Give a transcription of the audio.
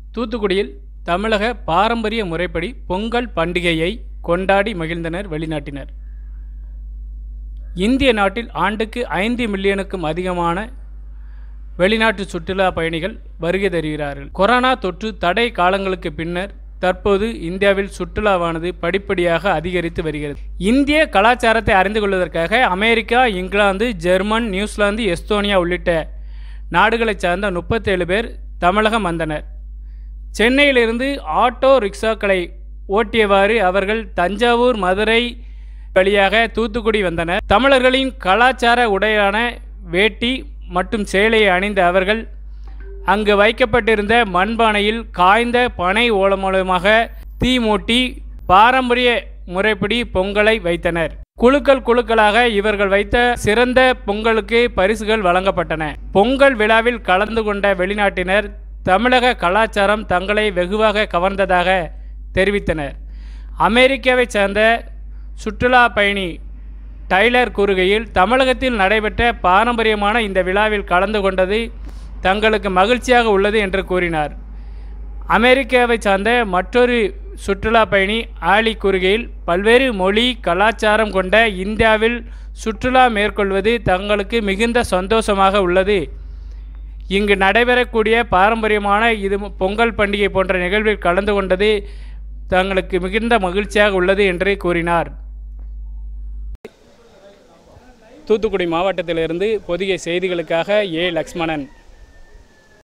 தூத்துக்குடியில் தமிழக பாரம்பரிய முறைப்படி பொங்கல் பண்டிகையை கொண்டாடி மகிழ்ந்தனர் வெளிநாட்டினர் இந்திய நாட்டில் ஆண்டுக்கு ஐந்து மில்லியனுக்கும் அதிகமான வெளிநாட்டு சுற்றுலா பயணிகள் வருகை தருகிறார்கள் கொரோனா தொற்று தடை காலங்களுக்கு பின்னர் தற்போது இந்தியாவில் சுற்றுலாவானது படிப்படியாக அதிகரித்து வருகிறது இந்திய கலாச்சாரத்தை அறிந்து கொள்வதற்காக America England German New Zealand Estonia உள்ளிட்ட நாடுகளைச் சார்ந்த முப்பத்தேழு பேர் தமிழகம் வந்தனர் சென்னையிலிருந்து ஆட்டோ ரிக்ஷாக்களை ஓட்டியவாறு அவர்கள் தஞ்சாவூர் மதுரை வழியாக தூத்துக்குடி வந்தனர் தமிழர்களின் கலாச்சார உடையான வேட்டி மற்றும் சேலையை அணிந்த அவர்கள் அங்கு வைக்கப்பட்டிருந்த மண்பானையில் காய்ந்த பனை ஓலம் மூலமாக தீ மூட்டி பாரம்பரிய முறைப்படி பொங்கலை வைத்தனர் குழுக்கள் குழுக்களாக இவர்கள் வைத்த சிறந்த பொங்கலுக்கு பரிசுகள் வழங்கப்பட்டன பொங்கல் விழாவில் கலந்து கொண்ட வெளிநாட்டினர் தமிழக கலாச்சாரம் தங்களை வெகுவாக கவர்ந்ததாக தெரிவித்தனர் அமெரிக்காவைச் சேர்ந்த சுற்றுலா பயணி டைலர் கூறுகையில் தமிழகத்தில் நடைபெற்ற பாரம்பரியமான இந்த விழாவில் கலந்து கொண்டது தங்களுக்கு மகிழ்ச்சியாக உள்ளது என்று கூறினார் அமெரிக்காவை சார்ந்த மற்றொரு சுற்றுலா பயணி ஆலி கூறுகையில் பல்வேறு மொழி கலாச்சாரம் கொண்ட இந்தியாவில் சுற்றுலா மேற்கொள்வது தங்களுக்கு மிகுந்த சந்தோஷமாக உள்ளது இங்கு நடைபெறக்கூடிய பாரம்பரியமான இது பொங்கல் பண்டிகை போன்ற நிகழ்வில் கலந்து கொண்டது தங்களுக்கு மிகுந்த மகிழ்ச்சியாக உள்ளது என்று கூறினார் தூத்துக்குடி மாவட்டத்திலிருந்து பொதிகை செய்திகளுக்காக ஏ லக்ஷ்மணன்